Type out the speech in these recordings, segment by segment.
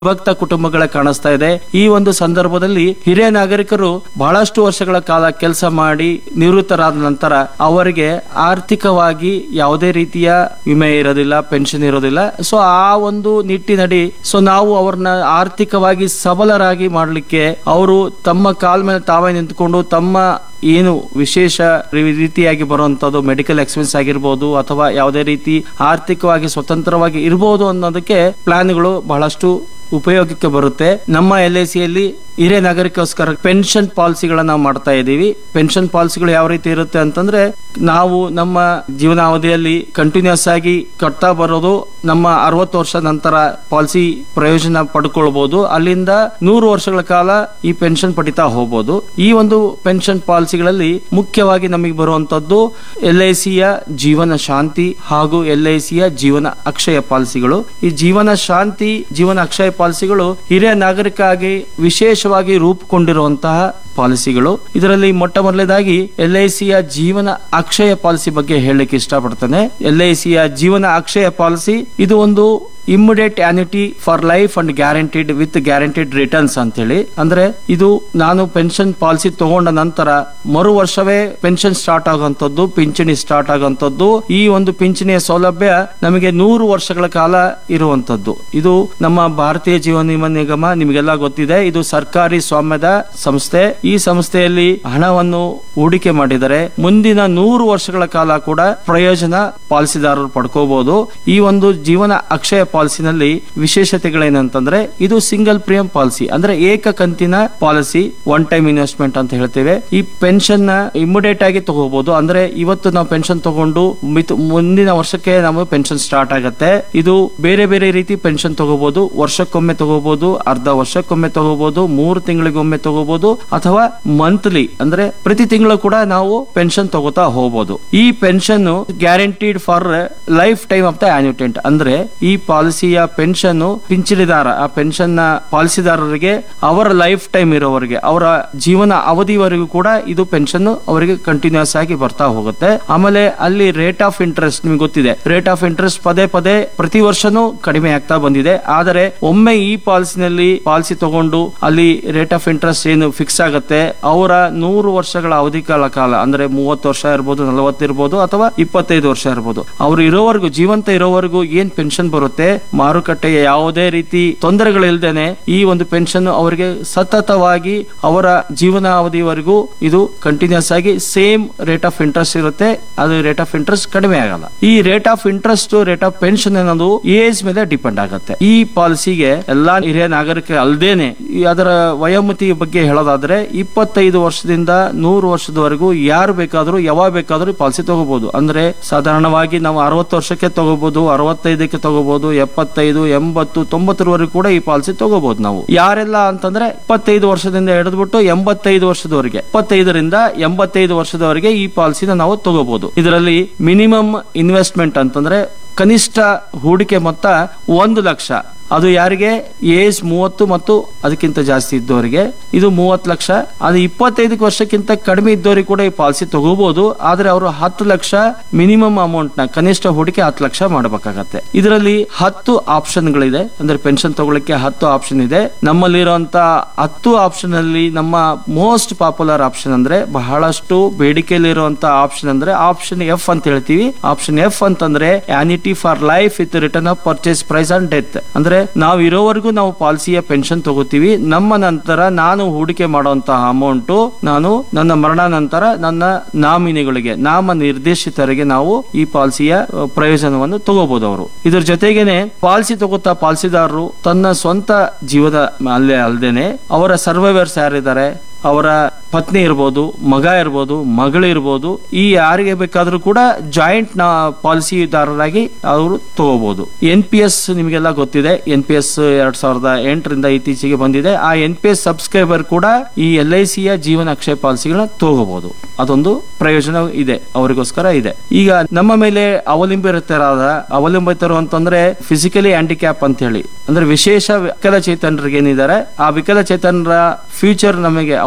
ಭಕ್ತ ಕುಟುಂಬಗಳ ಕಾಣಿಸ್ತಾ ಇದೆ ಈ ಒಂದು ಸಂದರ್ಭದಲ್ಲಿ ಹಿರಿಯ ನಾಗರಿಕರು ಬಹಳಷ್ಟು ವರ್ಷಗಳ ಕಾಲ ಕೆಲಸ ಮಾಡಿ ನಿವೃತ್ತರಾದ ನಂತರ ಅವರಿಗೆ ಆರ್ಥಿಕವಾಗಿ ಯಾವುದೇ ರೀತಿಯ ವಿಮೆ ಇರೋದಿಲ್ಲ ಪೆನ್ಷನ್ ಇರೋದಿಲ್ಲ ಸೊ ಆ ಒಂದು ನಿಟ್ಟಿನಡಿ ಸೊ ನಾವು ಅವ್ರನ್ನ ಆರ್ಥಿಕವಾಗಿ ಸಬಲರಾಗಿ ಮಾಡಲಿಕ್ಕೆ ಅವರು ತಮ್ಮ ಕಾಲ್ ಮೇಲೆ ತಾವೇ ನಿಂತ್ಕೊಂಡು ತಮ್ಮ ಏನು ವಿಶೇಷ ರೀ- ರೀತಿಯಾಗಿ ಬರುವಂತದ್ದು ಮೆಡಿಕಲ್ ಎಕ್ಸ್ಪೆನ್ಸ್ ಆಗಿರ್ಬೋದು ಅಥವಾ ಯಾವುದೇ ರೀತಿ ಆರ್ಥಿಕವಾಗಿ ಸ್ವತಂತ್ರವಾಗಿ ಇರ್ಬೋದು ಅನ್ನೋದಕ್ಕೆ ಪ್ಲಾನ್ಗಳು ಬಹಳಷ್ಟು ಉಪಯೋಗಕ್ಕೆ ಬರುತ್ತೆ ನಮ್ಮ ಎಲ್ ಐ ಸಿಯಲ್ಲಿ ಹಿರಿಯ ನಾಗರಿಕೋಸ್ಕರ ಪೆನ್ಷನ್ ಪಾಲಿಸಿಗಳನ್ನ ನಾವು ಮಾಡ್ತಾ ಇದ್ದೀವಿ ಪೆನ್ಷನ್ ಪಾಲಿಸಿಗಳು ಯಾವ ರೀತಿ ಇರುತ್ತೆ ಅಂತಂದ್ರೆ ನಾವು ನಮ್ಮ ಜೀವನಾವಧಿಯಲ್ಲಿ ಕಂಟಿನ್ಯೂಸ್ ಆಗಿ ಕಟ್ತಾ ಬರೋದು ನಮ್ಮ ಅರವತ್ತು ವರ್ಷ ನಂತರ ಪಾಲಿಸಿ ಪ್ರಯೋಜನ ಪಡ್ಕೊಳ್ಬಹುದು ಅಲ್ಲಿಂದ ನೂರು ವರ್ಷಗಳ ಕಾಲ ಈ ಪೆನ್ಷನ್ ಪಡಿತಾ ಹೋಗ್ಬೋದು ಈ ಒಂದು ಪೆನ್ಷನ್ ಪಾಲಿಸಿಗಳಲ್ಲಿ ಮುಖ್ಯವಾಗಿ ನಮಗೆ ಬರುವಂತದ್ದು ಎಲ್ ಐ ಸಿಯ ಜೀವನ ಶಾಂತಿ ಹಾಗೂ ಎಲ್ ಐ ಸಿಯ ಜೀವನ ಅಕ್ಷಯ ಪಾಲಿಸಿಗಳು ಈ ಜೀವನ ಶಾಂತಿ ಜೀವನ ಅಕ್ಷಯ ಪಾಲಿಸಿಗಳು ಹಿರಿಯ ನಾಗರಿಕಾಗಿ ವಿಶೇಷವಾಗಿ ರೂಪುಗೊಂಡಿರುವಂತಹ ಪಾಲಿಸಿಗಳು ಇದರಲ್ಲಿ ಮೊಟ್ಟ ಮೊದಲನೇದಾಗಿ ಎಲ್ ಐ ಸಿಯ ಜೀವನ ಅಕ್ಷಯ ಪಾಲಿಸಿ ಬಗ್ಗೆ ಹೇಳಲಿಕ್ಕೆ ಇಷ್ಟಪಡ್ತೇನೆ ಎಲ್ ಐ ಸಿಯ ಜೀವನ ಅಕ್ಷಯ ಪಾಲಿಸಿ ಇದು ಒಂದು immediate annuity for life and guaranteed with guaranteed returns ಅಂತೇಳಿ ಅಂದ್ರೆ ಇದು ನಾನು ಪೆನ್ಷನ್ ಪಾಲಿಸಿ ತಗೊಂಡ ನಂತರ ಮರು ವರ್ಷವೇ ಪೆನ್ಷನ್ ಸ್ಟಾರ್ಟ್ ಆಗುವಂತದ್ದು ಪಿಂಚಣಿ ಸ್ಟಾರ್ಟ್ ಆಗುವಂತದ್ದು ಈ ಒಂದು ಪಿಂಚಣಿಯ ಸೌಲಭ್ಯ ನಮಗೆ ನೂರು ವರ್ಷಗಳ ಕಾಲ ಇರುವಂತದ್ದು ಇದು ನಮ್ಮ ಭಾರತೀಯ ಜೀವನ ವಿಮಾ ನಿಗಮ ನಿಮಗೆಲ್ಲ ಗೊತ್ತಿದೆ ಇದು ಸರ್ಕಾರಿ ಸ್ವಾಮ್ಯದ ಸಂಸ್ಥೆ ಈ ಸಂಸ್ಥೆಯಲ್ಲಿ ಹಣವನ್ನು ಹೂಡಿಕೆ ಮಾಡಿದರೆ ಮುಂದಿನ ನೂರು ವರ್ಷಗಳ ಕಾಲ ಕೂಡ ಪ್ರಯೋಜನ ಪಾಲಿಸಿದಾರರು ಪಡ್ಕೋಬಹುದು ಈ ಒಂದು ಜೀವನ ಅಕ್ಷಯ ಪಾಲಿಸಿನಲ್ಲಿ ವಿಶೇಷತೆಗಳೇನಂತಂದ್ರೆ ಇದು ಸಿಂಗಲ್ ಪ್ರೀಮಿಯಂ ಪಾಲಿಸಿ ಅಂದ್ರೆ ಏಕ ಕಂತಿನ ಪಾಲಿಸಿ ಒನ್ ಟೈಮ್ ಇನ್ವೆಸ್ಟ್ಮೆಂಟ್ ಅಂತ ಹೇಳ್ತೇವೆ ಈ ಪೆನ್ಷನ್ ನ ಇಮಿಡಿಯೇಟ್ ಆಗಿ ತಗೋಬಹುದು ಅಂದ್ರೆ ಇವತ್ತು ನಾವು ಪೆನ್ಷನ್ ತಗೊಂಡು ಮಿತ್- ಮುಂದಿನ ವರ್ಷಕ್ಕೆ ನಮ್ಮ ಪೆನ್ಷನ್ ಸ್ಟಾರ್ಟ್ ಆಗುತ್ತೆ ಇದು ಬೇರೆ ಬೇರೆ ರೀತಿ ಪೆನ್ಷನ್ ತಗೋಬಹುದು ವರ್ಷಕ್ಕೊಮ್ಮೆ ತಗೋಬಹುದು ಅರ್ಧ ವರ್ಷಕ್ಕೊಮ್ಮೆ ತಗೋಬಹುದು ಮೂರು ತಿಂಗಳಿಗೊಮ್ಮೆ ತಗೋಬಹುದು ಅಥವಾ ಮಂತ್ಲಿ ಅಂದ್ರೆ ಪ್ರತಿ ತಿಂಗಳು ಕೂಡ ನಾವು ಪೆನ್ಷನ್ ತಗೋತಾ ಹೋಗ್ಬೋದು ಈ pension guaranteed for life time of the annuitant ಅಂದ್ರೆ ಈ ಪಾಲಿಸಿಯ ಪೆನ್ಷನ್ ಪಿಂಚಣಿದಾರ ಆ ಪೆನ್ಷನ್ ನ ಪಾಲಿಸಿದಾರರಿಗೆ ಅವರ ಲೈಫ್ ಟೈಮ್ ಇರೋವರೆಗೆ ಅವರ ಜೀವನ ಅವಧಿವರೆಗೂ ಕೂಡ ಇದು ಪೆನ್ಷನ್ ಅವರಿಗೆ ಕಂಟಿನ್ಯೂಸ್ ಆಗಿ ಬರ್ತಾ ಹೋಗುತ್ತೆ ಆಮೇಲೆ ಅಲ್ಲಿ ರೇಟ್ ಆಫ್ ಇಂಟ್ರೆಸ್ಟ್ ನಿಮ್ಗೆ ಗೊತ್ತಿದೆ ರೇಟ್ ಆಫ್ ಇಂಟ್ರೆಸ್ಟ್ ಪದೇ ಪದೇ ಪ್ರತಿ ವರ್ಷನೂ ಕಡಿಮೆ ಆಗ್ತಾ ಬಂದಿದೆ ಆದರೆ ಒಮ್ಮೆ ಈ ಪಾಲಿಸಿನಲ್ಲಿ ಪಾಲಿಸಿ ತಗೊಂಡು ಅಲ್ಲಿ ರೇಟ್ ಆಫ್ ಇಂಟ್ರೆಸ್ಟ್ ಏನು ಫಿಕ್ಸ್ ಆಗುತ್ತೆ ಅವರ ನೂರು ವರ್ಷಗಳ ಅವಧಿ ಕಾಲ ಕಾಲ ಅಂದ್ರೆ ಮೂವತ್ತು ವರ್ಷ ಇರ್ಬೋದು ನಲವತ್ತು ಇರ್ಬೋದು ಅಥವಾ ಇಪ್ಪತ್ತೈದು ವರ್ಷ ಇರ್ಬೋದು ಅವರು ಇರೋವರೆಗೂ ಜೀವಂತ ಇರೋವರೆಗೂ ಏನ್ ಪೆನ್ಷನ್ ಬರುತ್ತೆ ಮಾರುಕಟ್ಟೆಯ ಯಾವುದೇ ರೀತಿ ತೊಂದರೆಗಳಿಲ್ದೇನೆ ಈ ಒಂದು ಪೆನ್ಷನ್ ಅವರಿಗೆ ಸತತವಾಗಿ ಅವರ ಜೀವನಾವಧಿವರೆಗೂ ಇದು ಕಂಟಿನ್ಯೂಸ್ ಆಗಿ ಸೇಮ್ ರೇಟ್ ಆಫ್ ಇಂಟ್ರೆಸ್ಟ್ ಇರುತ್ತೆ ಅದು ರೇಟ್ ಆಫ್ ಇಂಟ್ರೆಸ್ಟ್ ಕಡಿಮೆ ಆಗಲ್ಲ ಈ rate of interest rate of pension ಅನ್ನೋದು ಏಜ್ ಮೇಲೆ ಡಿಪೆಂಡ್ ಆಗುತ್ತೆ ಈ ಪಾಲಿಸಿಗೆ ಎಲ್ಲಾ ಹಿರಿಯ ನಾಗರಿಕ ಅಲ್ದೇನೆ ಈ ಅದರ ವಯೋಮಿತಿ ಬಗ್ಗೆ ಹೇಳೋದಾದ್ರೆ ಇಪ್ಪತ್ತೈದು ವರ್ಷದಿಂದ ನೂರು ವರ್ಷದವರೆಗೂ ಯಾರು ಬೇಕಾದ್ರೂ ಯಾವಾಗ ಬೇಕಾದ್ರೂ ಪಾಲಿಸಿ ತಗೋಬಹುದು ಅಂದ್ರೆ ಸಾಧಾರಣವಾಗಿ ನಾವು ಅರವತ್ತು ವರ್ಷಕ್ಕೆ ತಗೋಬಹುದು ಅರವತ್ತೈದಕ್ಕೆ ತಗೋಬಹುದು ಎಪ್ಪತ್ತೈದು ಎಂಬತ್ತು ತೊಂಬತ್ತರವರೆಗೂ ಕೂಡ ಈ ಪಾಲಿಸಿ ತಗೋಬಹುದು ನಾವು ಯಾರೆಲ್ಲ ಅಂತಂದ್ರೆ ಇಪ್ಪತ್ತೈದು ವರ್ಷದಿಂದ ಹಿಡಿದ್ಬಿಟ್ಟು ಎಂಬತ್ತೈದು ವರ್ಷದವರೆಗೆ ಇಪ್ಪತ್ತೈದರಿಂದ ಎಂಬತ್ತೈದು ವರ್ಷದವರೆಗೆ ಈ ಪಾಲಿಸಿನ ನಾವು ತಗೋಬಹುದು ಇದರಲ್ಲಿ ಮಿನಿಮಮ್ ಇನ್ವೆಸ್ಟ್ಮೆಂಟ್ ಅಂತಂದ್ರೆ ಕನಿಷ್ಠ ಹೂಡಿಕೆ ಮೊತ್ತ ಒಂದು ಲಕ್ಷ ಅದು ಯಾರಿಗೆ ಏಜ್ ಮೂವತ್ತು ಮತ್ತು ಅದಕ್ಕಿಂತ ಜಾಸ್ತಿ ಇದ್ದವರಿಗೆ ಇದು ಮೂವತ್ತು ಲಕ್ಷ ಅದು ಇಪ್ಪತ್ತೈದು ವರ್ಷಕ್ಕಿಂತ ಕಡಿಮೆ ಇದ್ದವರಿಗೆ ಕೂಡ ಈ ಪಾಲಿಸಿ ತಗೋಬಹುದು ಆದ್ರೆ ಅವರು ಹತ್ತು ಲಕ್ಷ ಮಿನಿಮಮ್ ಅಮೌಂಟ್ ನ ಕನಿಷ್ಠ ಹೂಡಿಕೆ ಹತ್ತು ಲಕ್ಷ ಮಾಡಬೇಕಾಗತ್ತೆ ಇದರಲ್ಲಿ ಹತ್ತು ಆಪ್ಷನ್ಗಳಿದೆ ಅಂದ್ರೆ ಪೆನ್ಷನ್ ತಗೊಳ್ಳಿಕ್ಕೆ ಹತ್ತು ಆಪ್ಷನ್ ಇದೆ ನಮ್ಮಲ್ಲಿರುವಂತ ಹತ್ತು ಆಪ್ಷನ್ ಅಲ್ಲಿ ನಮ್ಮ ಮೋಸ್ಟ್ ಪಾಪ್ಯುಲರ್ ಆಪ್ಷನ್ ಅಂದ್ರೆ ಬಹಳಷ್ಟು ಬೇಡಿಕೆಯಲ್ಲಿರುವಂತ ಆಪ್ಷನ್ ಅಂದ್ರೆ ಆಪ್ಷನ್ ಎಫ್ ಅಂತ ಹೇಳ್ತೀವಿ ಆಪ್ಷನ್ ಎಫ್ ಅಂತಂದ್ರೆ annuity for life with return of purchase price and death ಅಂದ್ರೆ ನಾವು ಇರೋವರೆಗೂ ನಾವು ಪಾಲಿಸಿಯ ಪೆನ್ಷನ್ ತಗೋತೀವಿ ನಮ್ಮ ನಂತರ ನಾನು ಹೂಡಿಕೆ ಮಾಡುವಂತಹ ಅಮೌಂಟ್ ನಾನು ನನ್ನ ಮರಣ ನಂತರ ನನ್ನ ನಾಮಿನಿಗಳಿಗೆ ನಾಮ ನಿರ್ದೇಶಿತರಿಗೆ ನಾವು ಈ ಪಾಲಿಸಿಯ ಅಹ್, ಪ್ರಯೋಜನವನ್ನು ತಗೋಬಹುದು ಅವರು ಇದ್ರ ಜೊತೆಗೇನೆ ಪಾಲಿಸಿ ತಗೋತಾ ಪಾಲಿಸಿದಾರರು ತನ್ನ ಸ್ವಂತ ಜೀವದ ಅಲ್ಲೇ ಅಲ್ದೇನೆ ಅವರ ಸರ್ವೈವರ್ಸ್ ಯಾರಿದ್ದಾರೆ ಅವರ ಪತ್ನಿ ಇರ್ಬೋದು ಮಗ ಇರ್ಬೋದು ಮಗಳಿರ್ಬೋದು ಈ ಯಾರಿಗೆ ಬೇಕಾದ್ರೂ ಕೂಡ ಜಾಯಿಂಟ್ ನ ಪಾಲಿಸಿದಾರರಾಗಿ ಅವರು ತಗೋಬಹುದು ಎನ್ ಪಿ ಎಸ್ ನಿಮಗೆಲ್ಲ ಗೊತ್ತಿದೆ ಎನ್ ಪಿ ಎಸ್ ಎರಡ್ ಸಾವಿರದ ಎಂಟರಿಂದ ಇತ್ತೀಚೆಗೆ ಬಂದಿದೆ ಆ ಎನ್ ಪಿ ಎಸ್ ಸಬ್ಸ್ಕ್ರೈಬರ್ ಕೂಡ ಈ ಎಲ್ ಐ ಸಿಯ ಜೀವನ ಅಕ್ಷಯ ಪಾಲಿಸಿಗಳನ್ನ ತಗೋಬಹುದು ಅದೊಂದು ಪ್ರಯೋಜನ ಇದೆ ಅವರಿಗೋಸ್ಕರ ಇದೆ ಈಗ ನಮ್ಮ ಮೇಲೆ ಅವಲಂಬಿತರಾದ ಅವಲಂಬಿತರು ಅಂತಂದ್ರೆ ಫಿಸಿಕಲಿ ಹ್ಯಾಂಡಿಕ್ಯಾಪ್ ಅಂತ ಹೇಳಿ ಅಂದ್ರೆ ವಿಶೇಷ ವಿಕಲಚೇತನರಿಗೆ ಏನಿದ್ದಾರೆ ಆ ವಿಕಲಚೇತನರ ಫ್ಯೂಚರ್ ನಮಗೆ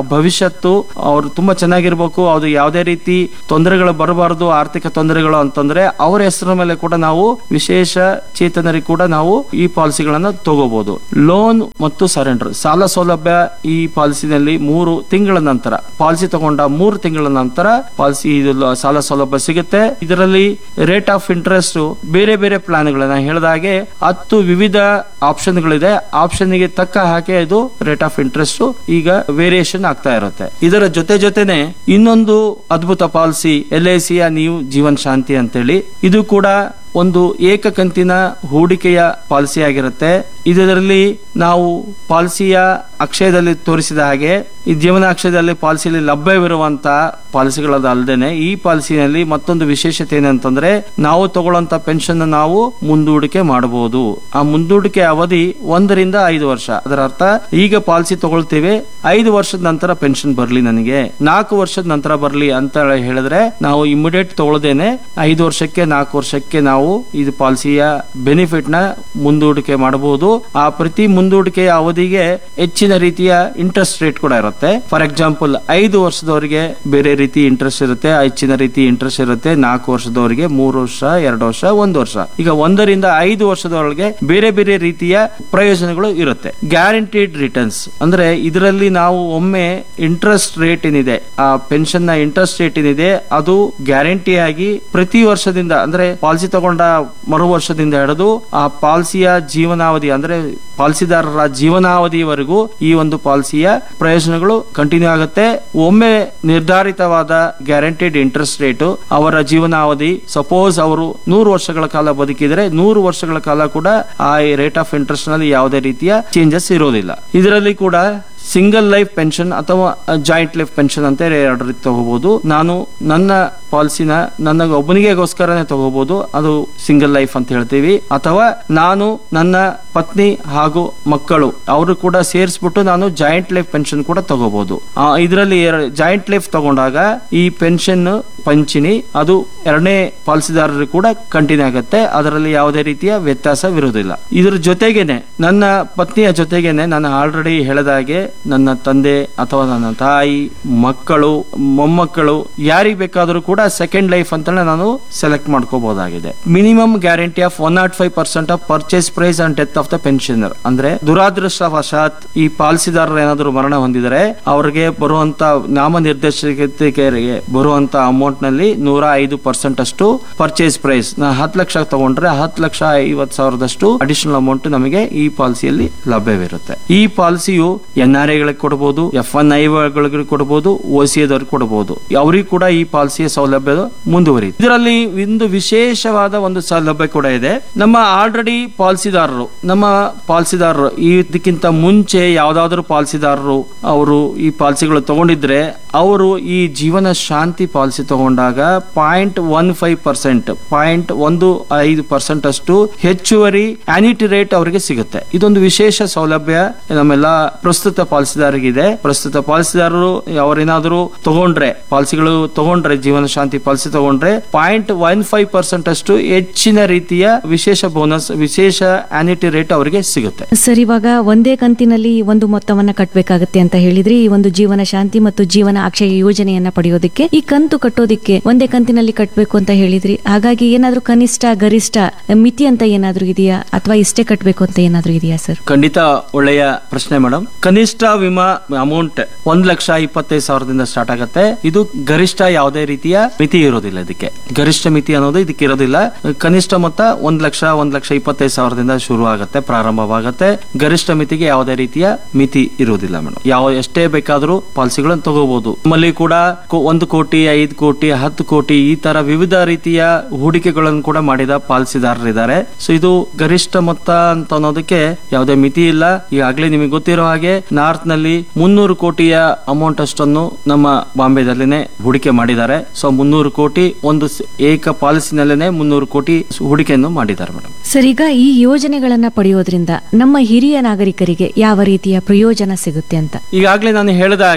ಭವಿಷ್ಯತ್ತು ಅವ್ರು ತುಂಬಾ ಚೆನ್ನಾಗಿರ್ಬೇಕು ಅದು ಯಾವುದೇ ರೀತಿ ತೊಂದರೆಗಳು ಬರಬಾರದು ಆರ್ಥಿಕ ತೊಂದರೆಗಳು ಅಂತಂದ್ರೆ ಅವರ ಹೆಸರ ಮೇಲೆ ಕೂಡ ನಾವು ವಿಶೇಷ ಚೇತನರಿಗೆ ಕೂಡ ನಾವು ಈ ಪಾಲಿಸಿಗಳನ್ನ ತಗೋಬಹುದು ಲೋನ್ ಮತ್ತು ಸರೆಂಡರ್ ಸಾಲ ಸೌಲಭ್ಯ ಈ ಪಾಲಿಸಿನಲ್ಲಿ ಮೂರು ತಿಂಗಳ ನಂತರ ಪಾಲಿಸಿ ತಗೊಂಡ ಮೂರು ತಿಂಗಳ ನಂತರ ಪಾಲಿಸಿ ಇದು ಲ- ಸಾಲ ಸೌಲಭ್ಯ ಸಿಗುತ್ತೆ ಇದರಲ್ಲಿ ರೇಟ್ ಆಫ್ ಇಂಟ್ರೆಸ್ಟ್ ಬೇರೆ ಬೇರೆ ಪ್ಲಾನ್ಗಳನ್ನ ಹೇಳಿದ ಹಾಗೆ ಹತ್ತು ವಿವಿಧ ಆಪ್ಷನ್ಗಳಿದೆ ಆಪ್ಷನ್ಗೆ ತಕ್ಕ ಹಾಗೆ ಇದು ರೇಟ್ ಆಫ್ ಇಂಟ್ರೆಸ್ಟ್ ಈಗ ವೇರಿಯೇಷನ್ ಆಗ್ತಾ ಇರುತ್ತೆ ಇದರ ಜೊತೆ ಜೊತೆನೆ ಇನ್ನೊಂದು ಅದ್ಭುತ ಪಾಲಿಸಿ ಎಲ್ ಐ ಸಿಯ ನೀವು ಜೀವನ್ ಶಾಂತಿ ಅಂತೇಳಿ ಇದು ಕೂಡ ಒಂದು ಏಕ ಕಂತಿನ ಹೂಡಿಕೆಯ ಪಾಲಿಸಿ ಆಗಿರುತ್ತೆ ಇದರಲ್ಲಿ ನಾವು ಪಾಲಿಸಿಯ ಅಕ್ಷಯದಲ್ಲಿ ತೋರಿಸಿದ ಹಾಗೆ ಈ ಜೀವನ ಅಕ್ಷಯದಲ್ಲಿ ಪಾಲಿಸಿಯಲ್ಲಿ ಲಭ್ಯವಿರುವಂತಹ ಪಾಲಿಸಿಗಳದ ಅಲ್ಲದೆ ಈ ಪಾಲಿಸಿನಲ್ಲಿ ಮತ್ತೊಂದು ವಿಶೇಷತೆ ಏನಂತಂದ್ರೆ ನಾವು ತಗೊಳ್ಳುವಂತ ಪೆನ್ಷನ್ ನಾವು ಮುಂದೂಡಿಕೆ ಮಾಡಬಹುದು ಆ ಮುಂದೂಡಿಕೆ ಅವಧಿ ಒಂದರಿಂದ ಐದು ವರ್ಷ ಅದರ ಅರ್ಥ ಈಗ ಪಾಲಿಸಿ ತಗೊಳ್ತೇವೆ ಐದು ವರ್ಷದ ನಂತರ ಪೆನ್ಷನ್ ಬರ್ಲಿ ನನಗೆ ನಾಲ್ಕು ವರ್ಷದ ನಂತರ ಬರ್ಲಿ ಅಂತ ಹೇಳಿದ್ರೆ ನಾವು ಇಮಿಡಿಯೇಟ್ ತಗೊಳ್ಳದೇನೆ ಐದು ವರ್ಷಕ್ಕೆ ನಾಲ್ಕು ವರ್ಷಕ್ಕೆ ನಾವು ಇದು ಪಾಲಿಸಿಯ ಬೆನಿಫಿಟ್ ನ ಮುಂದೂಡಿಕೆ ಮಾಡಬಹುದು ಆ ಪ್ರತಿ ಮುಂದೂಡಿಕೆಯ ಅವಧಿಗೆ ಹೆಚ್ಚಿನ ರೀತಿಯ ಇಂಟ್ರೆಸ್ಟ್ ರೇಟ್ ಕೂಡ ಇರುತ್ತೆ ಫಾರ್ ಎಕ್ಸಾಂಪಲ್ ಐದು ವರ್ಷದವರಿಗೆ ಬೇರೆ ರೀತಿ ಇಂಟ್ರೆಸ್ಟ್ ಇರುತ್ತೆ ಹೆಚ್ಚಿನ ರೀತಿ ಇಂಟ್ರೆಸ್ಟ್ ಇರುತ್ತೆ ನಾಲ್ಕು ವರ್ಷದವರಿಗೆ ಮೂರು ವರ್ಷ ಎರಡು ವರ್ಷ ಒಂದು ವರ್ಷ ಈಗ ಒಂದರಿಂದ ಐದು ವರ್ಷದವರೆಗೆ ಬೇರೆ ಬೇರೆ ರೀತಿಯ ಪ್ರಯೋಜನಗಳು ಇರುತ್ತೆ ಗ್ಯಾರಂಟಿಡ್ ರಿಟರ್ನ್ಸ್ ಅಂದ್ರೆ ಇದರಲ್ಲಿ ನಾವು ಒಮ್ಮೆ ಇಂಟ್ರೆಸ್ಟ್ ರೇಟ್ ಏನಿದೆ ಆ ಪೆನ್ಷನ್ ನ ಇಂಟ್ರೆಸ್ಟ್ ರೇಟ್ ಏನಿದೆ ಅದು ಗ್ಯಾರಂಟಿ ಆಗಿ ಪ್ರತಿ ವರ್ಷದಿಂದ ಅಂದ್ರೆ ಪಾಲಿಸಿ ತಗೊಂಡ ಮರು ವರ್ಷದಿಂದ ಹಿಡಿದು ಆ ಪಾಲಿಸಿಯ ಜೀವನಾವಧಿ ಅಂದ್ರೆ ಪಾಲಿಸಿದಾರರ ಜೀವನಾವಧಿಯವರೆಗೂ ಈ ಒಂದು ಪಾಲಿಸಿಯ ಪ್ರಯೋಜನಗಳು ಕಂಟಿನ್ಯೂ ಆಗುತ್ತೆ ಒಮ್ಮೆ ನಿರ್ಧಾರಿತವಾದ ಗ್ಯಾರಂಟಿಡ್ ಇಂಟ್ರೆಸ್ಟ್ ರೇಟ್ ಅವರ ಜೀವನಾವಧಿ ಸಪೋಸ್ ಅವರು ನೂರು ವರ್ಷಗಳ ಕಾಲ ಬದುಕಿದರೆ ನೂರು ವರ್ಷಗಳ ಕಾಲ ಕೂಡ ಆ ರೇಟ್ ಆಫ್ ಇಂಟ್ರೆಸ್ಟ್ ನಲ್ಲಿ ಯಾವುದೇ ರೀತಿಯ ಚೇಂಜಸ್ ಇರೋದಿಲ್ಲ ಇದರಲ್ಲಿ ಕೂಡ ಸಿಂಗಲ್ ಲೈಫ್ ಪೆನ್ಷನ್ ಅಥವಾ ಜಾಯಿಂಟ್ ಲೈಫ್ ಪೆನ್ಷನ್ ಅಂತ ಎರಡು ರೀತಿ ತಗೋಬಹುದು ನಾನು ನನ್ನ ಪಾಲಿಸಿನ ನನ್ನ ಒಬ್ಬನಿಗೆಗೋಸ್ಕರನೇ ತಗೋಬಹುದು ಅದು ಸಿಂಗಲ್ ಲೈಫ್ ಅಂತ ಹೇಳ್ತೀವಿ ಅಥವಾ ನಾನು ನನ್ನ ಪತ್ನಿ ಹಾಗೂ ಮಕ್ಕಳು ಅವರು ಕೂಡ ಸೇರಿಸ್ಬಿಟ್ಟು ನಾನು ಜಾಯಿಂಟ್ ಲೈಫ್ ಪೆನ್ಷನ್ ಕೂಡ ತಗೋಬಹುದು ಇದರಲ್ಲಿ ಜಾಯಿಂಟ್ ಲೈಫ್ ತಗೊಂಡಾಗ ಈ ಪೆನ್ಷನ್ ಪಂಚಿನಿ ಅದು ಎರಡನೇ ಪಾಲಿಸಿದಾರರು ಕೂಡ ಕಂಟಿನ್ಯೂ ಆಗುತ್ತೆ ಅದರಲ್ಲಿ ಯಾವುದೇ ರೀತಿಯ ವ್ಯತ್ಯಾಸವಿರುವುದಿಲ್ಲ ಇದ್ರ ಜೊತೆಗೇನೆ ನನ್ನ ಪತ್ನಿಯ ಜೊತೆಗೇನೆ ನಾನು ಆಲ್ರೆಡಿ ಹೇಳಿದಾಗೆ ನನ್ನ ತಂದೆ ಅಥವಾ ನನ್ನ ತಾಯಿ ಮಕ್ಕಳು ಮೊಮ್ಮಕ್ಕಳು ಯಾರಿಗೆ ಬೇಕಾದರೂ ಕೂಡ ಸೆಕೆಂಡ್ ಲೈಫ್ ಅಂತ ನಾನು ಸೆಲೆಕ್ಟ್ ಮಾಡ್ಕೋಬಹುದಾಗಿದೆ minimum guarantee of one nought five percent of purchase price and death of the pensioner ಅಂದ್ರೆ ದುರಾದೃಷ್ಟವಶಾತ್ ಈ ಪಾಲಿಸಿದಾರರು ಏನಾದರೂ ಮರಣ ಹೊಂದಿದರೆ ಅವರಿಗೆ ಬರುವಂತ ನಾಮ ನಿರ್ದೇಶಕರಿಗೆ ಬರುವಂತ ಅಮೌಂಟ್ ನಲ್ಲಿ ನೂರ ಐದು ಪರ್ಸೆಂಟ್ ಅಷ್ಟು ಪರ್ಚೇಸ್ ಪ್ರೈಸ್ ನಾ ಹತ್ತು ಲಕ್ಷ ತಗೊಂಡ್ರೆ ಹತ್ತು ಲಕ್ಷ ಐವತ್ ಸಾವಿರದಷ್ಟು ಅಡಿಷನಲ್ ಅಮೌಂಟ್ ನಮಗೆ ಈ ಪಾಲಿಸಿಯಲ್ಲಿ ಲಭ್ಯವಿರುತ್ತೆ ಈ ಪಾಲಿಸಿಯು ಎನ್ ಆರ್ ಐಗಳಿಗೆ ಕೊಡಬಹುದು ಎಫ್ ಎನ್ ಐಗಳಿಗೆ ಕೊಡಬಹುದು ಓ ಸಿ ಎದವ್ರಿಗೆ ಕೊಡಬಹುದು ಅವರಿಗೂ ಕೂಡ ಈ ಪಾಲಿಸಿಯ ಸೌಲಭ್ಯ ಮುಂದುವರಿಯುತ್ತೆ ಇದರಲ್ಲಿ ಒಂದು ವಿಶೇಷವಾದ ಒಂದು ಸೌಲಭ್ಯ ಕೂಡ ಇದೆ ನಮ್ಮ ಆಲ್ರೆಡಿ ಪಾಲಿಸಿದಾರರು ನಮ್ಮ ಪಾಲಿಸಿದಾರರು ಇದಕ್ಕಿಂತ ಮುಂಚೆ ಯಾವ್ದಾದ್ರು ಪಾಲಿಸಿದಾರರು ಅವರು ಈ ಪಾಲಿಸಿಗಳು ತಗೊಂಡಿದ್ರೆ ಅವರು ಈ ಜೀವನ ಶಾಂತಿ ಪಾಲಿಸಿ ತಗೊಂಡಾಗ point one five percent point ಒಂದು ಐದು ಪರ್ಸೆಂಟ್ ಅಷ್ಟು ಹೆಚ್ಚುವರಿ ಆನ್ಯುಟಿ ರೇಟ್ ಅವರಿಗೆ ಸಿಗುತ್ತೆ ಇದೊಂದು ವಿಶೇಷ ಸೌಲಭ್ಯ ನಮ್ಮೆಲ್ಲ ಪ್ರಸ್ತುತ ಪಾಲಿಸಿದಾರರಿಗೆ ಪ್ರಸ್ತುತ ಪಾಲಿಸಿದಾರರು ಅವರೇನಾದರೂ ತಗೊಂಡ್ರೆ ಪಾಲಿಸಿಗಳು ತಗೊಂಡ್ರೆ ಜೀವನ ಶಾಂತಿ ಪಾಲಿಸಿ ತಗೊಂಡ್ರೆ ಪಾಯಿಂಟ್ ಒನ್ ಫೈವ್ ಪರ್ಸೆಂಟ್ ಅಷ್ಟು ಹೆಚ್ಚಿನ ರೀತಿಯ ವಿಶೇಷ ಬೋನಸ್ ವಿಶೇಷ ಆನ್ಯುಟಿ ರೇಟ್ ಅವರಿಗೆ ಸಿಗುತ್ತೆ ಸರ್ ಇವಾಗ ಒಂದೇ ಕಂತಿನಲ್ಲಿ ಒಂದು ಮೊತ್ತವನ್ನ ಕಟ್ಟಬೇಕಾಗತ್ತೆ ಅಂತ ಹೇಳಿದ್ರಿ ಈ ಒಂದು ಜೀವನ ಶಾಂತಿ ಮತ್ತು ಜೀವನ ಅಕ್ಷಯ ಯೋಜನೆಯನ್ನ ಪಡೆಯೋದಕ್ಕೆ ಈ ಕಂತು ಕಟ್ಟೋದಿಕ್ಕೆ ಒಂದೇ ಕಂತಿನಲ್ಲಿ ಕಟ್ಟಬೇಕು ಅಂತ ಹೇಳಿದ್ರಿ ಹಾಗಾಗಿ ಏನಾದ್ರೂ ಕನಿಷ್ಠ ಗರಿಷ್ಠ ಮಿತಿ ಅಂತ ಏನಾದ್ರೂ ಇದೆಯಾ ಅಥವಾ ಇಷ್ಟೇ ಕಟ್ಟಬೇಕು ಅಂತ ಏನಾದ್ರೂ ಇದೆಯಾ ಸರ್ ಖಂಡಿತ ಒಳ್ಳೆಯ ಪ್ರಶ್ನೆ ಮೇಡಮ್ ಕನಿಷ್ಠ ವಿಮಾ ಅಮೌಂಟ್ ಒಂದ್ ಲಕ್ಷ ಇಪ್ಪತ್ತೈದು ಸಾವಿರದಿಂದ ಸ್ಟಾರ್ಟ್ ಆಗುತ್ತೆ ಇದು ಗರಿಷ್ಠ ಯಾವುದೇ ರೀತಿಯ ಮಿತಿ ಇರೋದಿಲ್ಲ ಇದಕ್ಕೆ ಗರಿಷ್ಠ ಮಿತಿ ಅನ್ನೋದು ಇದಕ್ಕೆ ಇರೋದಿಲ್ಲ ಕನಿಷ್ಠ ಮೊತ್ತ ಒಂದ್ ಲಕ್ಷ ಒಂದ್ ಲಕ್ಷ ಇಪ್ಪತ್ತೈದು ಸಾವಿರದಿಂದ ಶುರು ಆಗುತ್ತೆ ಪ್ರಾರಂಭವಾಗುತ್ತೆ ಗರಿಷ್ಠ ಮಿತಿಗೆ ಯಾವುದೇ ರೀತಿಯ ಮಿತಿ ಇರುವುದಿಲ್ಲ ಮೇಡಮ್ ಯಾವ ಎಷ್ಟೇ ಬೇಕಾದರೂ ಪಾಲಿಸಿಗಳನ್ನು ತಗೋಬಹುದು ನಮ್ಮಲ್ಲಿ ಕೂಡ ಕೋ- ಒಂದು ಕೋಟಿ ಐದು ಕೋಟಿ ಹತ್ತು ಕೋಟಿ ಈ ತರ ವಿವಿಧ ರೀತಿಯ ಹೂಡಿಕೆಗಳನ್ನು ಕೂಡ ಮಾಡಿದ ಪಾಲಿಸಿದಾರರಿದ್ದಾರೆ ಸೊ ಇದು ಗರಿಷ್ಠ ಮೊತ್ತ ಅಂತ ಅನ್ನೋದಕ್ಕೆ ಯಾವುದೇ ಮಿತಿ ಇಲ್ಲ ಈಗಾಗಲೇ ನಿಮಗೆ ಗೊತ್ತಿರೋ ಹಾಗೆ ನಾರ್ತ್ ನಲ್ಲಿ ಮುನ್ನೂರು ಕೋಟಿಯ ಅಮೌಂಟ್ ಅಷ್ಟನ್ನು ನಮ್ಮ ಬಾಂಬೆದಲ್ಲಿನೇ ಹೂಡಿಕೆ ಮಾಡಿದ್ದಾರೆ ಸೊ ಮುನ್ನೂರು ಕೋಟಿ ಒಂದು ಸ- ಏಕ ಪಾಲಿಸಿನಲ್ಲೇನೆ ಮುನ್ನೂರು ಕೋಟಿ ಹೂಡಿಕೆಯನ್ನು ಮಾಡಿದ್ದಾರೆ ಮೇಡಮ್ ಸರ್ ಈಗ ಈ ಯೋಜನೆಗಳನ್ನ ಪಡೆಯೋದ್ರಿಂದ ನಮ್ಮ ಹಿರಿಯ ನಾಗರಿಕರಿಗೆ ಯಾವ ರೀತಿಯ ಪ್ರಯೋಜನ ಸಿಗುತ್ತೆ ಅಂತ ಈಗಾಗಲೇ ನಾನು ಹೇಳಿದ ಹಾಗೆ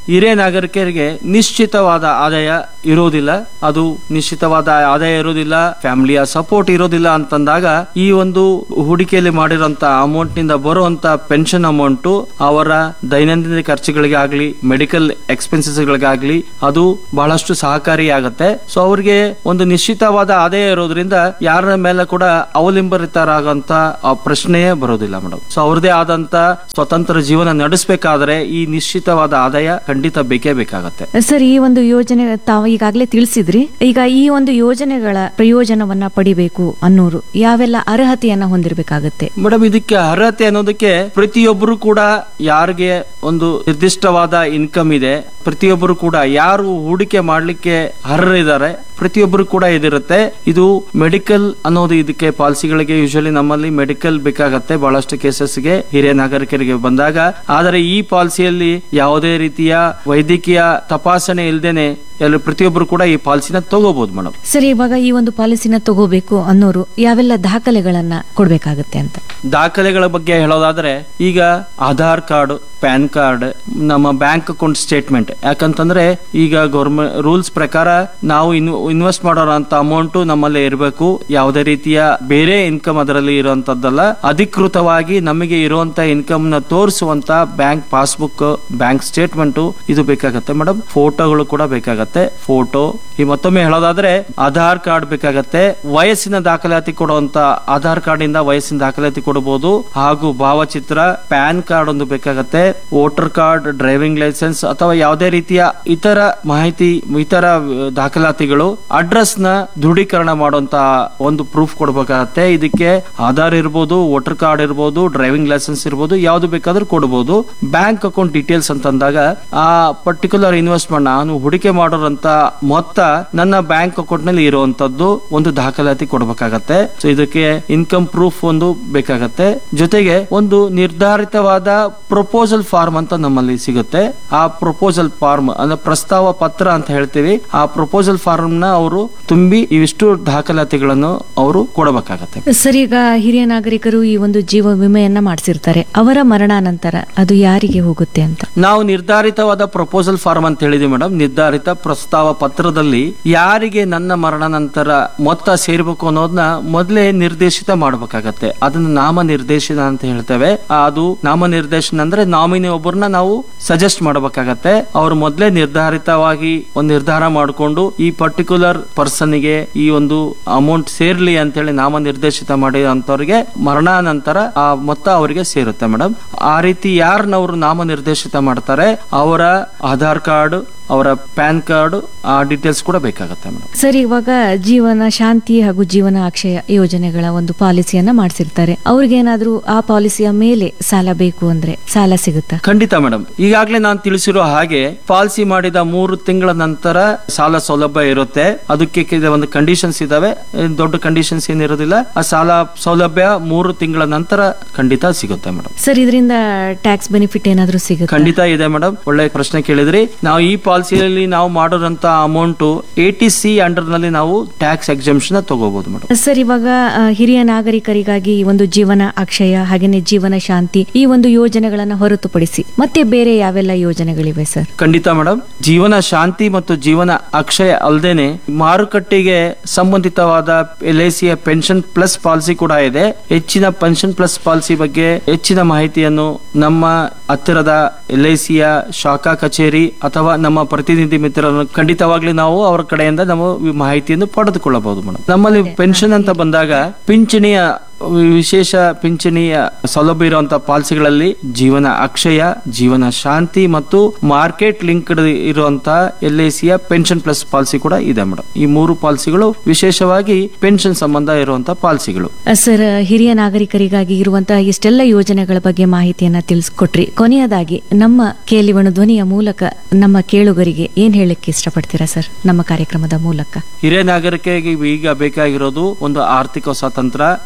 ಹಿರಿಯ ನಾಗರಿಕರಿಗೆ ನಿಶ್ಚಿತವಾದ ಆದಾಯ ಇರೋದಿಲ್ಲ ಅದು ನಿಶ್ಚಿತವಾದ ಆದಾಯ ಇರೋದಿಲ್ಲ ಫ್ಯಾಮಿಲಿಯ ಸಪೋರ್ಟ್ ಇರೋದಿಲ್ಲ ಅಂತಂದಾಗ ಈ ಒಂದು ಹೂಡಿಕೆಯಲ್ಲಿ ಮಾಡಿರೋಂತ ಅಮೌಂಟ್ ನಿಂದ ಬರುವಂತ ಪೆನ್ಷನ್ ಅಮೌಂಟ್ ಅವರ ದೈನಂದಿನ ಖರ್ಚುಗಳಿಗೆ ಆಗ್ಲಿ ಮೆಡಿಕಲ್ ಎಕ್ಸ್ಪೆನ್ಸಸ್ ಗಳಿಗಾಗ್ಲಿ ಅದು ಬಹಳಷ್ಟು ಸಹಕಾರಿಯಾಗತ್ತೆ ಸೊ ಅವ್ರಿಗೆ ಒಂದು ನಿಶ್ಚಿತವಾದ ಆದಾಯ ಇರೋದ್ರಿಂದ ಯಾರ ಮೇಲೆ ಕೂಡ ಅವಲಂಬಿತರಾಗಂತ ಆ ಪ್ರಶ್ನೆಯೇ ಬರೋದಿಲ್ಲ ಮೇಡಮ್ ಸೊ ಅವ್ರದೇ ಆದಂತ ಸ್ವತಂತ್ರ ಜೀವನ ನಡೆಸಬೇಕಾದ್ರೆ ಈ ನಿಶ್ಚಿತವಾದ ಆದಾಯ ಖಂಡಿತ ಬೇಕೇ ಬೇಕಾಗತ್ತೆ ಸರ್ ಈ ಒಂದು ಯೋಜನೆ ತಾವು ಈಗಾಗಲೇ ತಿಳಿಸಿದ್ರಿ ಈಗ ಈ ಒಂದು ಯೋಜನೆಗಳ ಪ್ರಯೋಜನವನ್ನ ಪಡಿಬೇಕು ಅನ್ನೋರು ಯಾವೆಲ್ಲ ಅರ್ಹತೆಯನ್ನ ಹೊಂದಿರಬೇಕಾಗತ್ತೆ ಮೇಡಮ್ ಇದಕ್ಕೆ ಅರ್ಹತೆ ಅನ್ನೋದಕ್ಕೆ ಪ್ರತಿಯೊಬ್ಬರು ಕೂಡ ಯಾರಿಗೆ ಒಂದು ನಿರ್ದಿಷ್ಟವಾದ ಇನ್ಕಮ್ ಇದೆ ಪ್ರತಿಯೊಬ್ಬರು ಕೂಡ ಯಾರು ಹೂಡಿಕೆ ಮಾಡ್ಲಿಕ್ಕೆ ಅರ್ಹರಿದ್ದಾರೆ ಪ್ರತಿಯೊಬ್ಬರು ಕೂಡ ಇದಿರುತ್ತೆ ಇದು ಮೆಡಿಕಲ್ ಅನ್ನೋದು ಇದಕ್ಕೆ ಪಾಲಿಸಿಗಳಿಗೆ ಯೂಶಲಿ ನಮ್ಮಲ್ಲಿ ಮೆಡಿಕಲ್ ಬೇಕಾಗತ್ತೆ ಬಹಳಷ್ಟು ಕೇಸಸ್ಗೆ ಹಿರಿಯ ನಾಗರಿಕರಿಗೆ ಬಂದಾಗ ಆದರೆ ಈ ಪಾಲಿಸಿಯಲ್ಲಿ ಯಾವುದೇ ರೀತಿಯ ವೈದ್ಯಕೀಯ ತಪಾಸಣೆ ಇಲ್ದೇನೆ ಎಲ್ಲ ಪ್ರತಿಯೊಬ್ಬರು ಕೂಡ ಈ ಪಾಲಿಸಿನ ತಗೋಬಹುದು ಮೇಡಮ್ ಸರಿ ಇವಾಗ ಈ ಒಂದು ಪಾಲಿಸಿನ ತಗೋಬೇಕು ಅನ್ನೋರು ಯಾವೆಲ್ಲ ದಾಖಲೆಗಳನ್ನ ಕೊಡ್ಬೇಕಾಗತ್ತೆ ಅಂತ ದಾಖಲೆಗಳ ಬಗ್ಗೆ ಹೇಳೋದಾದ್ರೆ ಈಗ ಆಧಾರ್ ಕಾರ್ಡ್ ಪ್ಯಾನ್ ಕಾರ್ಡ್ ನಮ್ಮ ಬ್ಯಾಂಕ್ ಅಕೌಂಟ್ ಸ್ಟೇಟ್ಮೆಂಟ್ ಯಾಕಂತಂದ್ರೆ ಈಗ ಗೌರ್ಮೆಂಟ್ ರೂಲ್ಸ್ ಪ್ರಕಾರ ನಾವು ಇನ್ವೆಸ್ಟ್ ಮಾಡೋರಂತ ಅಮೌಂಟ್ ನಮ್ಮಲ್ಲಿ ಇರಬೇಕು ಯಾವುದೇ ರೀತಿಯ ಬೇರೆ ಇನ್ಕಮ್ ಅದರಲ್ಲಿ ಇರುವಂತದ್ದಲ್ಲ ಅಧಿಕೃತವಾಗಿ ನಮಗೆ ಇರುವಂತ ಇನ್ಕಮ್ ನ ತೋರಿಸುವಂತ ಬ್ಯಾಂಕ್ ಪಾಸ್ಬುಕ್ ಬ್ಯಾಂಕ್ ಸ್ಟೇಟ್ಮೆಂಟ್ ಇದು ಬೇಕಾಗತ್ತೆ ಮೇಡಮ್ ಫೋಟೋಗಳು ಕೂಡ ಬೇಕಾಗತ್ತೆ ಫೋಟೋ ಈ ಮತ್ತೊಮ್ಮೆ ಹೇಳೋದಾದ್ರೆ ಆಧಾರ್ ಕಾರ್ಡ್ ಬೇಕಾಗತ್ತೆ ವಯಸ್ಸಿನ ದಾಖಲಾತಿ ಕೊಡುವಂತ ಆಧಾರ್ ಕಾರ್ಡ್ ಇಂದ ವಯಸ್ಸಿನ ದಾಖಲಾತಿ ಕೊಡಬಹುದು ಹಾಗೂ ಭಾವಚಿತ್ರ ಪ್ಯಾನ್ ಕಾರ್ಡ್ ಒಂದು ಬೇಕಾಗತ್ತೆ ವೋಟರ್ ಕಾರ್ಡ್ ಡ್ರೈವಿಂಗ್ ಲೈಸೆನ್ಸ್ ಅಥವಾ ಯಾವುದೇ ರೀತಿಯ ಇತರ ಮಾಹಿತಿ ಇತರ ಅಹ್, ದಾಖಲಾತಿಗಳು ಅಡ್ರೆಸ್ ನ ದೃಢೀಕರಣ ಮಾಡುವಂತ ಒಂದು ಪ್ರೂಫ್ ಕೊಡಬೇಕಾಗತ್ತೆ ಇದಕ್ಕೆ ಆಧಾರ್ ಇರ್ಬೋದು ವೋಟರ್ ಕಾರ್ಡ್ ಇರ್ಬೋದು ಡ್ರೈವಿಂಗ್ ಲೈಸೆನ್ಸ್ ಇರ್ಬೋದು ಯಾವ್ದು ಬೇಕಾದ್ರೂ ಕೊಡಬಹುದು ಬ್ಯಾಂಕ್ ಅಕೌಂಟ್ ಡೀಟೇಲ್ಸ್ ಅಂತಂದಾಗ ಆ ಪರ್ಟಿಕ್ಯುಲರ್ ಇನ್ವೆಸ್ಟ್ಮೆಂಟ್ ನಾನು ಹೂಡಿಕೆ ಮಾಡೋರಂತ ಮೊತ್ತ ನನ್ನ ಬ್ಯಾಂಕ್ ಅಕೌಂಟ್ ನಲ್ಲಿ ಇರುವಂತದ್ದು ಒಂದು ದಾಖಲಾತಿ ಕೊಡಬೇಕಾಗತ್ತೆ ಸೊ ಇದಕ್ಕೆ ಇನ್ಕಮ್ ಪ್ರೂಫ್ ಒಂದು ಬೇಕಾಗತ್ತೆ ಜೊತೆಗೆ ಒಂದು ನಿರ್ಧಾರಿತವಾದ ಪ್ರಪೋಸಲ್ ಫಾರ್ಮ್ ಅಂತ ನಮ್ಮಲ್ಲಿ ಸಿಗುತ್ತೆ ಆ ಪ್ರಪೋಸಲ್ ಫಾರ್ಮ್ ಅಂದ್ರೆ ಪ್ರಸ್ತಾವ ಪತ್ರ ಅಂತ ಹೇಳ್ತೀವಿ ಆ ಪ್ರಪೋಸಲ್ ಫಾರ್ಮ್ ನ ಅವರು ತುಂಬಿ ಇವಿಷ್ಟು ದಾಖಲಾತಿಗಳನ್ನು ಅವರು ಕೊಡಬೇಕಾಗತ್ತೆ ಸರ್ ಈಗ ಹಿರಿಯ ನಾಗರಿಕರು ಈ ಒಂದು ಜೀವ ವಿಮೆಯನ್ನ ಮಾಡಿಸಿರ್ತಾರೆ ಅವರ ಮರಣಾನಂತರ ಅದು ಯಾರಿಗೆ ಹೋಗುತ್ತೆ ಅಂತ ನಾವು ನಿರ್ಧಾರಿತವಾದ ಪ್ರಪೋಸಲ್ ಫಾರ್ಮ್ ಅಂತ ಹೇಳಿದ್ವಿ ಮೇಡಮ್ ನಿರ್ಧಾರಿತ ಪ್ರಸ್ತಾವ ಪತ್ರದಲ್ಲಿ ಯಾರಿಗೆ ನನ್ನ ಮರಣ ನಂತರ ಮೊತ್ತ ಸೇರ್ಬೇಕು ಅನ್ನೋದನ್ನ ಮೊದಲೇ ನಿರ್ದೇಶಿತ ಮಾಡಬೇಕಾಗತ್ತೆ ಅದನ್ನ ನಾಮ ನಿರ್ದೇಶನ ಅಂತ ಹೇಳ್ತೇವೆ ಅದು ನಾಮ ನಿರ್ದೇಶನ ಅಂದ್ರೆ ನಾಮಿನಿ ಒಬ್ಬರನ್ನ ನಾವು ಸಜೆಸ್ಟ್ ಮಾಡಬೇಕಾಗತ್ತೆ ಅವ್ರು ಮೊದಲೇ ನಿರ್ಧಾರಿತವಾಗಿ ಒಂದು ನಿರ್ಧಾರ ಮಾಡಿಕೊಂಡು ಈ ಪರ್ಟಿಕ್ಯುಲರ್ ಪರ್ಸನ್ ಗೆ ಈ ಒಂದು ಅಮೌಂಟ್ ಸೇರ್ಲಿ ಅಂತೇಳಿ ನಾಮ ನಿರ್ದೇಶಿತ ಮಾಡಿದಂತವ್ರಿಗೆ ಮರಣಾನಂತರ ಆ ಮೊತ್ತ ಅವರಿಗೆ ಸೇರುತ್ತೆ ಮೇಡಮ್ ಆ ರೀತಿ ಯಾರನ್ನವರು ನಾಮ ನಿರ್ದೇಶಿತ ಮಾಡ್ತಾರೆ ಅವರ ಆಧಾರ್ ಕಾರ್ಡ್ ಅವರ ಪ್ಯಾನ್ ಕಾರ್ಡ್ ಆ ಡೀಟೇಲ್ಸ್ ಕೂಡ ಬೇಕಾಗುತ್ತೆ ಮೇಡಮ್ ಸರ್ ಇವಾಗ ಜೀವನ ಶಾಂತಿ ಹಾಗೂ ಜೀವನ ಅಕ್ಷಯ ಯೋಜನೆಗಳ ಒಂದು ಪಾಲಿಸಿಯನ್ನ ಮಾಡಿಸಿರ್ತಾರೆ ಅವ್ರಿಗೇನಾದ್ರೂ ಆ ಪಾಲಿಸಿಯ ಮೇಲೆ ಸಾಲ ಬೇಕು ಅಂದ್ರೆ ಸಾಲ ಸಿಗುತ್ತಾ ಖಂಡಿತ ಮೇಡಮ್ ಈಗಾಗಲೇ ನಾನು ತಿಳಿಸಿರೋ ಹಾಗೆ ಪಾಲಿಸಿ ಮಾಡಿದ ಮೂರು ತಿಂಗಳ ನಂತರ ಸಾಲ ಸೌಲಭ್ಯ ಇರುತ್ತೆ ಅದಕ್ಕೆ ಕೆಲ ಒಂದು ಕಂಡೀಷನ್ಸ್ ಇದಾವೆ ಏನ್ ದೊಡ್ಡ ಕಂಡೀಷನ್ಸ್ ಏನಿರೋದಿಲ್ಲ ಆ ಸಾಲ ಸೌಲಭ್ಯ ಮೂರು ತಿಂಗಳ ನಂತರ ಖಂಡಿತ ಸಿಗುತ್ತೆ ಮೇಡಮ್ ಸರ್ ಇದರಿಂದ ಟ್ಯಾಕ್ಸ್ ಬೆನಿಫಿಟ್ ಏನಾದ್ರೂ ಸಿಗುತ್ತೆ ಖಂಡಿತ ಇದೆ ಮೇಡಮ್ ಒಳ್ಳೆ ಪ್ರಶ್ನೆ ಕೇಳಿದ್ರಿ ನಾವು ಈ ಪಾಲಿಸಿಯಲ್ಲಿ ನಾವು ಮಾಡೋದಂತ ಅಮೌಂಟ್ ಏಟಿ ಸಿ ಅಂಡರ್ ನಲ್ಲಿ ನಾವು ಟ್ಯಾಕ್ಸ್ ಎಕ್ಸಂಪ್ಷನ್ ತಗೋಬಹುದು ಮೇಡಮ್ ಸರ್ ಇವಾಗ ಆ, ಹಿರಿಯ ನಾಗರಿಕರಿಗಾಗಿ ಈ ಒಂದು ಜೀವನ ಅಕ್ಷಯ ಹಾಗೇನೆ ಜೀವನ ಶಾಂತಿ ಈ ಒಂದು ಯೋಜನೆಗಳನ್ನ ಹೊರತುಪಡಿಸಿ ಮತ್ತೆ ಬೇರೆ ಯಾವೆಲ್ಲ ಯೋಜನೆಗಳಿವೆ ಸರ್ ಖಂಡಿತ ಮೇಡಮ್ ಜೀವನ ಶಾಂತಿ ಮತ್ತು ಜೀವನ ಅಕ್ಷಯ ಅಲ್ಲದೇನೆ ಮಾರುಕಟ್ಟೆಗೆ ಸಂಬಂಧಿತವಾದ ಎಲ್ ಐ ಸಿಯ ಪೆನ್ಷನ್ ಪ್ಲಸ್ ಪಾಲಿಸಿ ಕೂಡ ಇದೆ ಹೆಚ್ಚಿನ ಪೆನ್ಷನ್ ಪ್ಲಸ್ ಪಾಲಿಸಿ ಬಗ್ಗೆ ಹೆಚ್ಚಿನ ಮಾಹಿತಿಯನ್ನು ನಮ್ಮ ಹತ್ತಿರದ ಎಲ್ ಐ ಸಿಯ ಶಾಖಾ ಕಚೇರಿ ಅಥವಾ ನಮ್ಮ ಪ್ರತಿನಿಧಿ ಮಿತ್ರರನ್ನು ಖಂಡಿತವಾಗ್ಲೂ ನಾವು ಅವರ ಕಡೆಯಿಂದ ನಾವು ಈ ಮಾಹಿತಿಯನ್ನು ಪಡೆದುಕೊಳ್ಳಬಹುದು ಮೇಡಮ್ ನಮ್ಮಲ್ಲಿ ಪೆನ್ಷನ್ ಅಂತ ಬಂದಾಗ ಪಿಂಚಣಿಯ ವಿಶೇಷ ಪಿಂಚಣಿಯ ಸೌಲಭ್ಯ ಇರುವಂತಹ ಪಾಲಿಸಿಗಳಲ್ಲಿ ಜೀವನ ಅಕ್ಷಯ ಜೀವನ ಶಾಂತಿ ಮತ್ತು ಮಾರ್ಕೆಟ್ ಲಿಂಕ್ಡ್ ಇರುವಂತಹ ಎಲ್ ಐ ಸಿಯ ಪೆನ್ಷನ್ ಪ್ಲಸ್ ಪಾಲಿಸಿ ಕೂಡ ಇದೆ ಮೇಡಮ್ ಈ ಮೂರು ಪಾಲಿಸಿಗಳು ವಿಶೇಷವಾಗಿ ಪೆನ್ಷನ್ ಸಂಬಂಧ ಇರುವಂತಹ ಪಾಲಿಸಿಗಳು ಸರ್ ಹಿರಿಯ ನಾಗರಿಕರಿಗಾಗಿ ಇರುವಂತಹ ಇಷ್ಟೆಲ್ಲ ಯೋಜನೆಗಳ ಬಗ್ಗೆ ಮಾಹಿತಿಯನ್ನ ತಿಳಿಸ್ಕೊಟ್ರಿ ಕೊನೆಯದಾಗಿ ನಮ್ಮ ಕೇಳಿವಣ ಧ್ವನಿಯ ಮೂಲಕ ನಮ್ಮ ಕೇಳುಗರಿಗೆ ಏನ್ ಹೇಳಕ್ಕೆ ಇಷ್ಟಪಡ್ತೀರಾ ಸರ್ ನಮ್ಮ ಕಾರ್ಯಕ್ರಮದ ಮೂಲಕ ಹಿರಿಯ ನಾಗರಿಕರಿಗೆ ಈಗ ಬೇಕಾಗಿರೋದು ಒಂದು ಆರ್ಥಿಕ ಸ್ವಾತಂತ್ರ್ಯ ನಾವು ನಮ್ಮ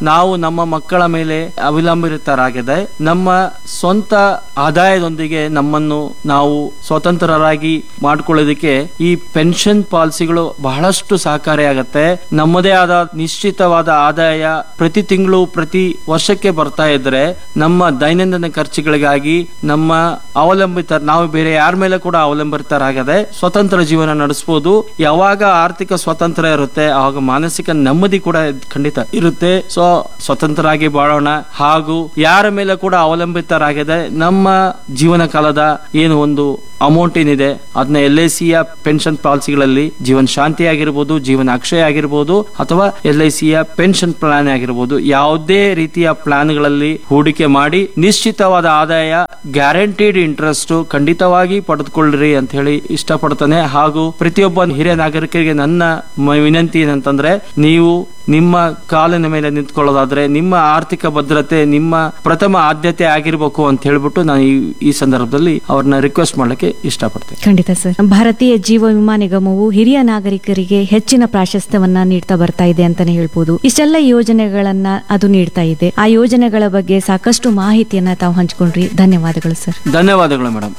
ನಮ್ಮ ಮಕ್ಕಳ ಮೇಲೆ ಅವಲಂಬಿತರಾಗಿದೆ ನಮ್ಮ ಸ್ವಂತ ಆದಾಯದೊಂದಿಗೆ ನಮ್ಮನ್ನು ನಾವು ಸ್ವತಂತ್ರರಾಗಿ ಮಾಡ್ಕೊಳ್ಳೋದಕ್ಕೆ ಈ ಪೆನ್ಷನ್ ಪಾಲಿಸಿಗಳು ಬಹಳಷ್ಟು ಸಹಕಾರಿಯಾಗತ್ತೆ ನಮ್ಮದೇ ಆದ ನಿಶ್ಚಿತವಾದ ಆದಾಯ ಪ್ರತಿ ತಿಂಗಳು ಪ್ರತಿ ವರ್ಷಕ್ಕೆ ಬರ್ತಾ ಇದ್ರೆ ನಮ್ಮ ದೈನಂದಿನ ಖರ್ಚುಗಳಿಗಾಗಿ ನಮ್ಮ ಅವಲಂಬಿತ ನಾವು ಬೇರೆ ಯಾರ ಮೇಲೆ ಕೂಡ ಅವಲಂಬಿತರಾಗದೆ ಸ್ವತಂತ್ರ ಜೀವನ ನಡೆಸಬಹುದು ಯಾವಾಗ ಆರ್ಥಿಕ ಸ್ವತಂತ್ರ ಇರುತ್ತೆ ಆವಾಗ ಮಾನಸಿಕ ನೆಮ್ಮದಿ ಕೂಡ ಖಂಡಿತ ಇರುತ್ತೆ ಸೊ ಸ್ವತಂತ್ರರಾಗಿ ಬಾಳೋಣ ಹಾಗೂ ಯಾರ ಮೇಲೆ ಕೂಡ ಅವಲಂಬಿತರಾಗದೆ ನಮ್ಮ ಜೀವನ ಕಾಲದ ಏನು ಒಂದು ಅಮೌಂಟ್ ಏನಿದೆ ಅದನ್ನ ಎಲ್ ಐ ಸಿಯ ಪೆನ್ಷನ್ ಪಾಲಿಸಿಗಳಲ್ಲಿ ಜೀವನ ಶಾಂತಿ ಆಗಿರ್ಬೋದು ಜೀವನ ಅಕ್ಷಯ ಆಗಿರ್ಬೋದು ಅಥವಾ ಎಲ್ ಐ ಸಿಯ ಪೆನ್ಷನ್ ಪ್ಲಾನ್ ಆಗಿರ್ಬೋದು ಯಾವುದೇ ರೀತಿಯ ಪ್ಲಾನ್ಗಳಲ್ಲಿ ಹೂಡಿಕೆ ಮಾಡಿ ನಿಶ್ಚಿತವಾದ ಆದಾಯ ಗ್ಯಾರಂಟಿಡ್ ಇಂಟ್ರೆಸ್ಟ್ ಖಂಡಿತವಾಗಿ ಪಡೆದುಕೊಳ್ಳ್ರಿ ಅಂತ ಹೇಳಿ ಇಷ್ಟಪಡ್ತಾನೆ ಹಾಗೂ ಪ್ರತಿಯೊಬ್ಬ ಹಿರಿಯ ನಾಗರಿಕರಿಗೆ ನನ್ನ ಮ- ವಿನಂತಿ ಏನಂತಂದ್ರೆ ನೀವು ನಿಮ್ಮ ಕಾಲಿನ ಮೇಲೆ ನಿಂತ್ಕೊಳ್ಳೋದಾದ್ರೆ ನಿಮ್ಮ ಆರ್ಥಿಕ ಭದ್ರತೆ ನಿಮ್ಮ ಪ್ರಥಮ ಆದ್ಯತೆ ಆಗಿರ್ಬೇಕು ಅಂತ ಹೇಳ್ಬಿಟ್ಟು ನಾನು ಈ ಈ ಸಂದರ್ಭದಲ್ಲಿ ಅವ್ರನ್ನ ರಿಕ್ವೆಸ್ಟ್ ಮಾಡ್ಲಿಕ್ಕೆ ಇಷ್ಟಪಡ್ತೇನೆ ಖಂಡಿತ ಸರ್ ಭಾರತೀಯ ಜೀವ ವಿಮಾ ನಿಗಮವು ಹಿರಿಯ ನಾಗರಿಕರಿಗೆ ಹೆಚ್ಚಿನ ಪ್ರಾಶಸ್ತ್ಯವನ್ನ ನೀಡ್ತಾ ಬರ್ತಾ ಇದೆ ಅಂತಾನೆ ಹೇಳ್ಬೋದು ಇಷ್ಟೆಲ್ಲ ಯೋಜನೆಗಳನ್ನ ಅದು ನೀಡ್ತಾ ಇದೆ ಆ ಯೋಜನೆಗಳ ಬಗ್ಗೆ ಸಾಕಷ್ಟು ಮಾಹಿತಿಯನ್ನ ತಾವು ಹಂಚ್ಕೊಂಡ್ರಿ ಧನ್ಯವಾದಗಳು ಸರ್ ಧನ್ಯವಾದಗಳು ಮೇಡಮ್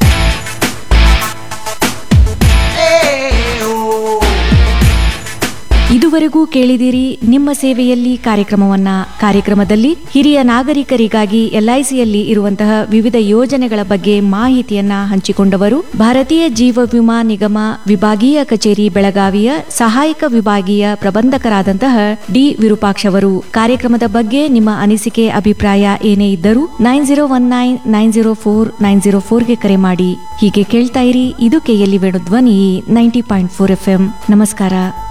ಇದುವರೆಗೂ ಕೇಳಿದಿರಿ ನಿಮ್ಮ ಸೇವೆಯಲ್ಲಿ ಕಾರ್ಯಕ್ರಮವನ್ನ ಕಾರ್ಯಕ್ರಮದಲ್ಲಿ ಹಿರಿಯ ನಾಗರಿಕರಿಗಾಗಿ ಎಲ್ಐಸಿಯಲ್ಲಿ ಇರುವಂತಹ ವಿವಿಧ ಯೋಜನೆಗಳ ಬಗ್ಗೆ ಮಾಹಿತಿಯನ್ನ ಹಂಚಿಕೊಂಡವರು ಭಾರತೀಯ ಜೀವ ವಿಮಾ ನಿಗಮ ವಿಭಾಗೀಯ ಕಚೇರಿ ಬೆಳಗಾವಿಯ ಸಹಾಯಕ ವಿಭಾಗೀಯ ಪ್ರಬಂಧಕರಾದಂತಹ ಡಿ ವಿರೂಪಾಕ್ಷ ಅವರು ಕಾರ್ಯಕ್ರಮದ ಬಗ್ಗೆ ನಿಮ್ಮ ಅನಿಸಿಕೆ ಅಭಿಪ್ರಾಯ ಏನೇ ಇದ್ದರೂ nine zero one nine nine zero four nine zero ಫೋರ್ಗೆ ಕರೆ ಮಾಡಿ ಹೀಗೆ ಕೇಳ್ತಾ ಇರಿ ಇದು ಕೆಎಲ್ಇ ವೇಣು ಧ್ವನಿ ನೈಂಟಿ ಪಾಯಿಂಟ್ ಫೋರ್ ಎಫ್ ನಮಸ್ಕಾರ